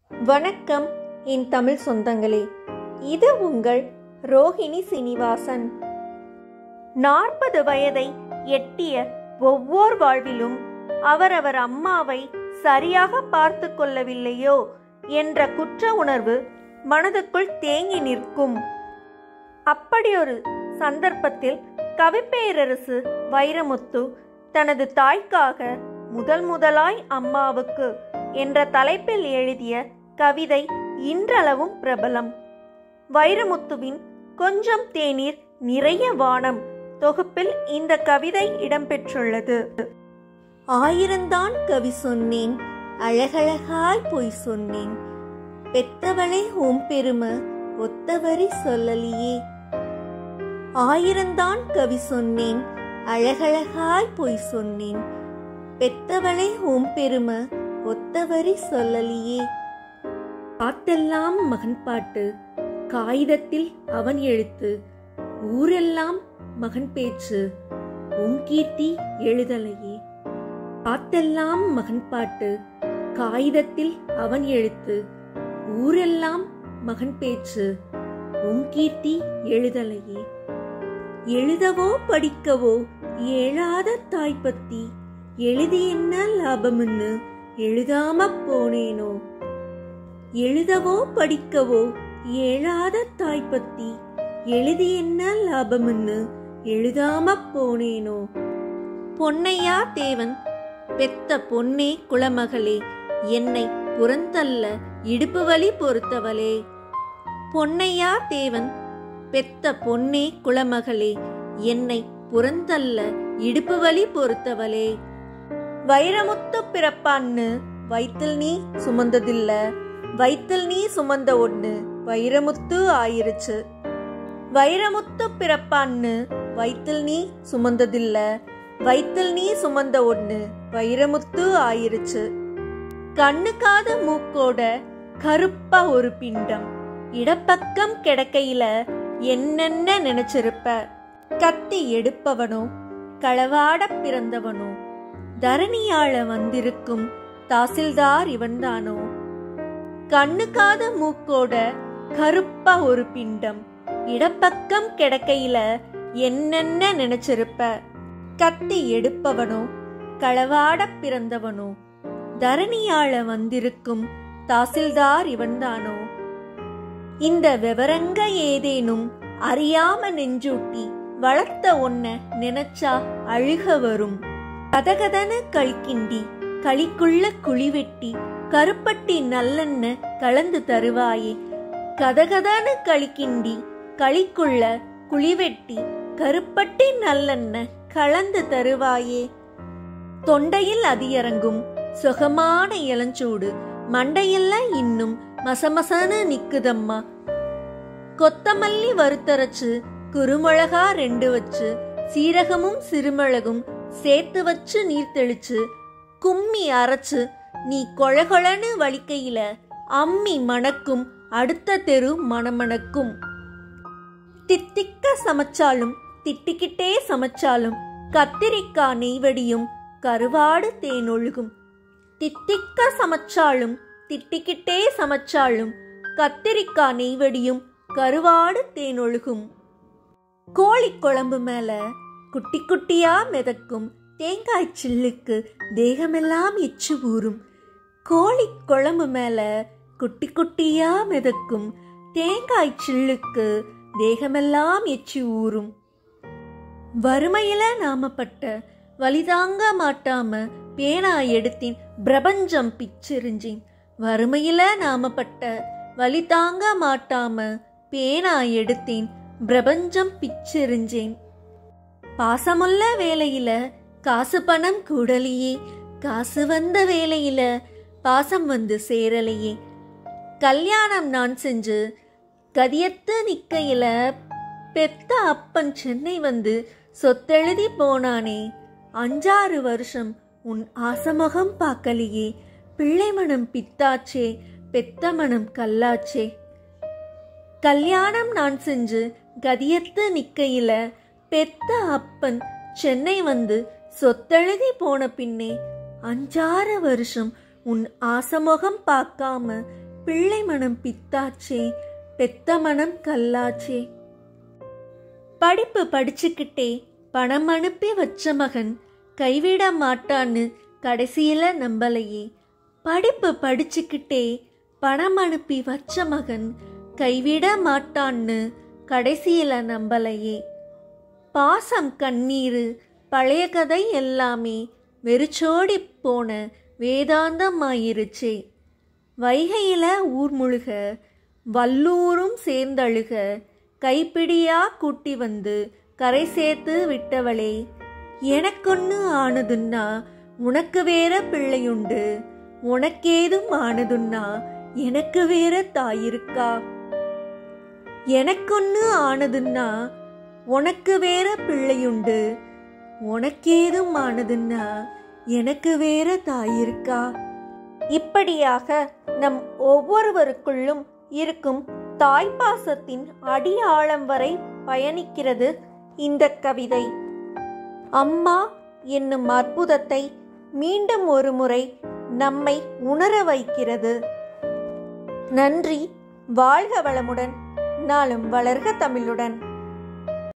வணக்கம் என் தமிழ் சொந்தங்களே இது உங்கள் ரோஹிணி சீனிவாசன் நாற்பது வயதை எட்டிய ஒவ்வொரு வாழ்விலும் அவரவர் அம்மாவை சரியாக பார்த்து கொள்ளவில்லையோ என்ற குற்ற உணர்வு மனதுக்குள் தேங்கி நிற்கும் அப்படியொரு சந்தர்ப்பத்தில் கவிப்பேரரசு வைரமுத்து தனது தாய்க்காக முதல் முதலாய் அம்மாவுக்கு என்ற தலைப்பில் எழுதிய கவிதை இன்றளவும் பிரபலம் வைரமுத்துவின் கொஞ்சம் தேநீர் நிறைய வானம் தொகுப்பில் இந்த கவிதை இடம்பெற்றுள்ளது ஆயிரந்தான் கவி சொன்னேன் அழகழகாய் பொய் சொன்னேன் பெத்தவளே உன் பெருமை ஒத்தவரி சொல்லலியே ஆயிரந்தான் கவி சொன்னேன் அழகழகாய் பொய் சொன்னேன் பெத்தவளே உன் பெருமை ஒத்தவரி சொல்லலியே பாட்டெல்லாம் மகன் பாட்டு காகிதத்தில் அவன் எழுத்து ஊரெல்லாம் மகன் பேச்சு உன் கீர்த்தி எழுதலையே பாட்டெல்லாம் மகன் பாட்டு காகிதத்தில் அவன் எழுத்து ஊரெல்லாம் மகன் பேச்சு உன் கீர்த்தி எழுதலையே எழுதவோ படிக்கவோ ஏழாத தாய் பத்தி எழுதி என்ன லாபம்னு எழுதாம போனேனோ எழுதவோ படிக்கவோ ஏழாத தாய் பத்தி எழுதி என்ன லாபம்னு எழுதாம போனேனோ பொன்னையா தேவன் பெத்த பொன்னே குலமகளே என்னை புறந்தல்ல இடுப்பு வலி பொறுத்தவளே பொன்னையா தேவன் பெத்த பொன்னே குலமகளே என்னை புறந்தல்ல இடுப்பு வலி பொறுத்தவளே வைரமுத்து பிறப்பான்னு வயிற்றில் நீ சுமந்ததில்ல வயிற்றில் நீ சுமந்த ஒண்ணு வைரமுத்து ஆயிருச்சு வைரமுத்து பிறப்பான்னு வயிற்றில் நீ சுமந்ததில்ல வயிற்றில் நீ சுமந்த ஒண்ணு வைரமுத்து ஆயிருச்சு கண்ணுக்காத மூக்கோட கருப்பா ஒரு பிண்டம் இடப்பக்கம் கிடக்கையில என்னென்ன நினைச்சிருப்ப கத்தி எடுப்பவனோ களவாட பிறந்தவனோ தரணியாள வந்திருக்கும் தாசில்தார் இவன்தானோ கண்ணுக்காத மூக்கோட கருப்பா ஒரு பிண்டம் இடப்பக்கம் கிடக்கையில என்னென்ன நினைச்சிருப்ப கத்தி எடுப்பவனோ களவாட பிறந்தவனோ தரணியாள வந்திருக்கும் தாசில்தார் இவன்தானோ இந்த விவரங்க ஏதேனும் அறியாம நெஞ்சூட்டி வளர்த்த ஒன்ன நினைச்சா அழுக வரும் கதகதன கழிக்கிண்டி களிக்குள்ள குழி வெட்டி கருப்பட்டி நல்லெண்ண கலந்து தருவாயே கதகதன களிக்கிண்டி களிக்குள்ள குழி வெட்டி கருப்பட்டி நல்லெண்ண கலந்து தருவாயே தொண்டையில் அதியறங்கும் சுகமான இளஞ்சூடு மண்டையெல்லாம் இன்னும் மசமசன நிக்குதம்மா கொத்தமல்லி வறுத்தரைச்சு குருமிளகா ரெண்டு வச்சு சீரகமும் சிறுமிளகும் சேர்த்து வச்சு நீர் தெளிச்சு கும்மி அரைச்சு நீ கொழகொழன்னு வலிக்கையில அம்மி மணக்கும் அடுத்த தெரு மணமணக்கும் தித்திக்க சமைச்சாலும் திட்டிக்கிட்டே சமைச்சாலும் கத்திரிக்காய் நெய்வடியும் கருவாடு தேனொழுகும் தித்திக்க சமைச்சாலும் திட்டிக்கிட்டே சமைச்சாலும் கத்திரிக்காய் நெய்வடியும் கருவாடு தேனொழுகும் கோழி குழம்பு மேல குட்டி குட்டியா மிதக்கும் தேங்காய் சில்லுக்கு தேகமெல்லாம் எச்சு ஊறும் கோழி குழம்பு மேல குட்டி குட்டியா மிதக்கும் தேங்காய் சில்லுக்கு தேகமெல்லாம் எச்சு ஊறும் வறுமையில நாமப்பட்ட வலிதாங்க மாட்டாம பேனா எடுத்தேன் பிரபஞ்சம் பிச்சிருஞ்சேன் வறுமையில நாமப்பட்ட வலி தாங்க மாட்டாம பேனா எடுத்தேன் பிரபஞ்சம் பிச்சிருஞ்சேன் பாசமுள்ள வேலையில காசு பணம் கூடலையே காசு வந்த வேலையில பாசம் வந்து சேரலையே கல்யாணம் நான் செஞ்சு கதியத்து நிக்கையில பெத்த அப்பன் சென்னை வந்து சொத்தெழுதி போனானே அஞ்சாறு வருஷம் உன் ஆசமுகம் பார்க்கலையே பிள்ளை மனம் பித்தாச்சே பெத்த மனம் கல்லாச்சே கல்யாணம் நான் செஞ்சு கதியத்து நிக்கையில பெத்த அப்பன் சென்னை வந்து சொத்தெழுதி போன பின்னே அஞ்சாறு வருஷம் உன் ஆசமுகம் பார்க்காம பிள்ளை மனம் பித்தாச்சே பெத்த மனம் கல்லாச்சே படிப்பு படிச்சுக்கிட்டே பணம் அனுப்பி வச்ச மகன் கைவிட மாட்டான்னு கடைசியில நம்பலையே படிப்பு படிச்சுக்கிட்டே பணம் அனுப்பி வச்ச மகன் கைவிட மாட்டான்னு கடைசியில நம்பலையே பாசம் கண்ணீர் பழைய கதை எல்லாமே வெறிச்சோடி போன வேதாந்தமாயிருச்சே வைகையில ஊர் முழுக வல்லூரும் சேர்ந்தழுக கைப்பிடியா கூட்டி வந்து கரை சேர்த்து விட்டவளே எனக்கொன்னு ஆனதுன்னா உனக்கு வேற பிள்ளையுண்டு உனக்கேதும் ஆனதுன்னா எனக்கு வேற தாயிருக்கா எனக்கொன்னு ஆனதுன்னா உனக்கு வேற பிள்ளையுண்டு உனக்கேதும் ஆனதுன்னா எனக்கு வேற தாயிருக்கா இப்படியாக நம் ஒவ்வொருவருக்குள்ளும் இருக்கும் தாய்ப்பாசத்தின் அடி ஆழம் வரை பயணிக்கிறது இந்த கவிதை அம்மா என்னும் அற்புதத்தை மீண்டும் ஒரு முறை நம்மை உணர வைக்கிறது நன்றி வாழ்க வளமுடன் நாளும் வளர்க தமிழுடன்